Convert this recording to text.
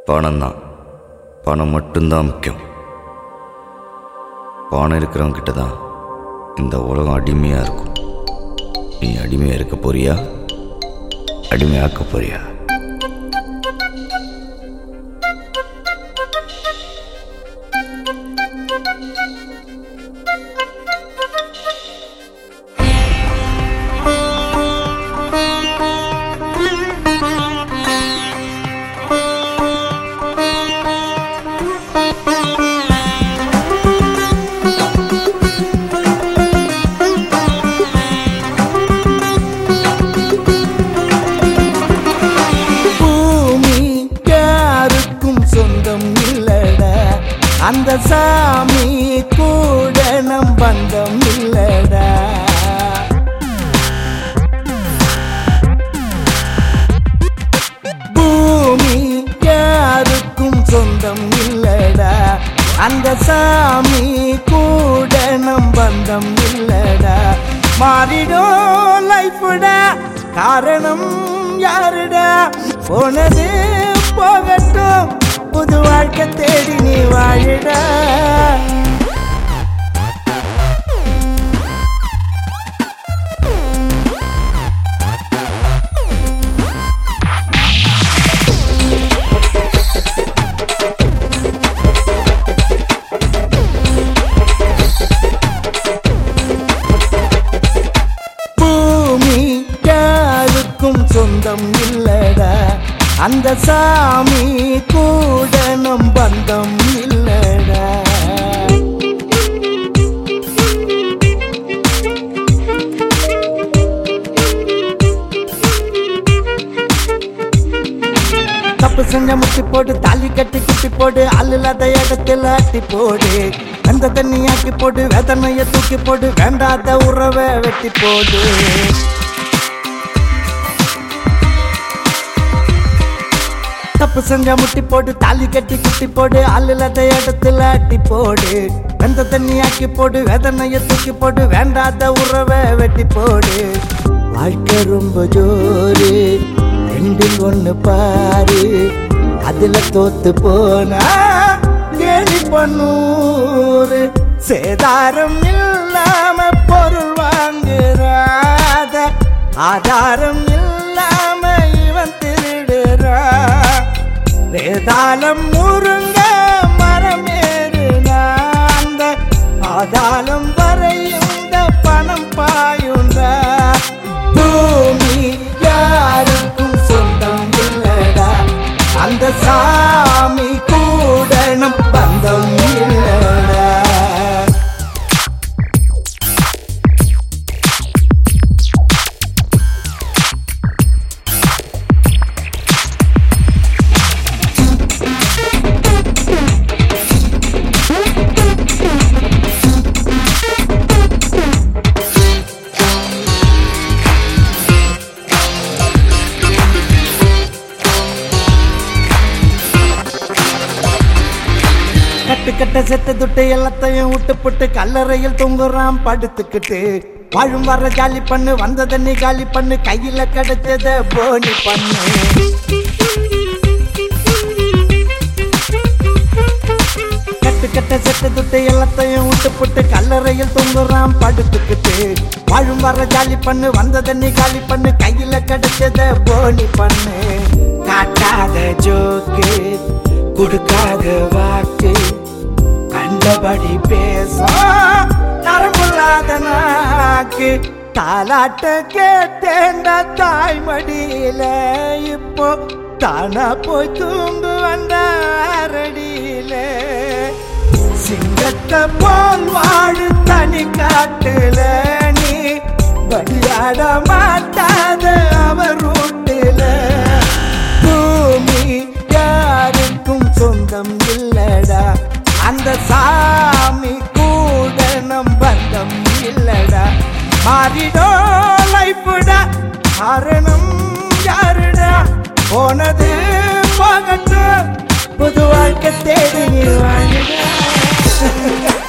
பணம் தான் பணம் மட்டும்தான் முக்கியம் பணம் இருக்கிறவங்க கிட்ட தான் இந்த உலகம் அடிமையாக இருக்கும் நீ அடிமையாக இருக்க போறியா அடிமையாக்க போறியா பூமி யாருக்கும் சொந்தம் இல்லடா அந்த சாமி கூட நம் பந்தம் இல்லடா பூமி யாருக்கும் சொந்தம் இல்லடா அந்த சாமி கூட நம் பந்தம் இல்லடா மாறிடும் லைஃப்டா காரணம் யாருடா போனது போகட்டும் புது வாழ்க்கை தேடி நீ வாழுடா பூமி யாருக்கும் சொந்தம் இல்லடா அந்த சாமி கூட நம் பந்தம் இல்லடா தப்பு செஞ்ச முட்டி போடு தாலி கட்டி குட்டி போடு அல்லாத இடத்துல அட்டி போடு அந்த தண்ணி ஆக்கி போடு வேதனைய தூக்கி போடு வேண்டாத உறவை வெட்டி போடு தப்பு செஞ்ச முட்டி போடு தாலி கட்டி குட்டி போடு அல்லாத இடத்துல அட்டி போடு அந்த தண்ணி ஆக்கி போடு வேதனைய தூக்கி போடு வேண்டாத உறவை வெட்டி போடு வாழ்க்கை ரொம்ப ஜோரு ரெண்டில் ஒண்ணு பாரு அதுல தோத்து போனா கேலி பண்ணூரு சேதாரம் இல்லாம பொருள் வாங்குறாத ஆதாரம் இல்லாம இவன் திருடுறா வேதாளம் முருங்க மரம் ஏறுனா அந்த ஆதாளம் வரை இந்த பணம் பாயுண்டா பூமி யாருக்கும் சொந்தம் இல்லடா அந்த சாமி கூட நம் பந்தம் இல்லடா கட்டு கட்ட செத்து துட்டு எல்லாத்தையும் விட்டு புட்டு கல்லறையில் தொங்குறான் படுத்துக்கிட்டு வாழும் வர ஜாலி பண்ணு வந்த தண்ணி காலி பண்ணு கையில கிடைச்சத போனி பண்ணு கட்டு கட்ட செத்து துட்டு எல்லாத்தையும் விட்டு புட்டு கல்லறையில் தொங்குறான் படுத்துக்கிட்டு வாழும் வர ஜாலி பண்ணு வந்த தண்ணி காலி பண்ணு கையில கிடைச்சத போனி பண்ணு காட்டாத ஜோக்கு கொடுக்காத வாக்கு கண்டபடி பேசும் நரம்புள்ளாத நாக்கு தாலாட்ட கேட்டேண்ட தாய்மடியில இப்போ தானா போய் தூங்கு வந்தாரடியில சிங்கத்தை போல் வாழு தனி காட்டுல நீ வழியாட மாட்டாத அவர் ரூட்டில பூமி யாருக்கும் சொந்தம் இல்லடா அந்த சாமி கூட நம் பந்தம் இல்லடா மாறிடோ லைஃப்டா காரணம் யாருடா போனது போகட்டும் புது வாழ்க்கை தேடி நீ வாழுடா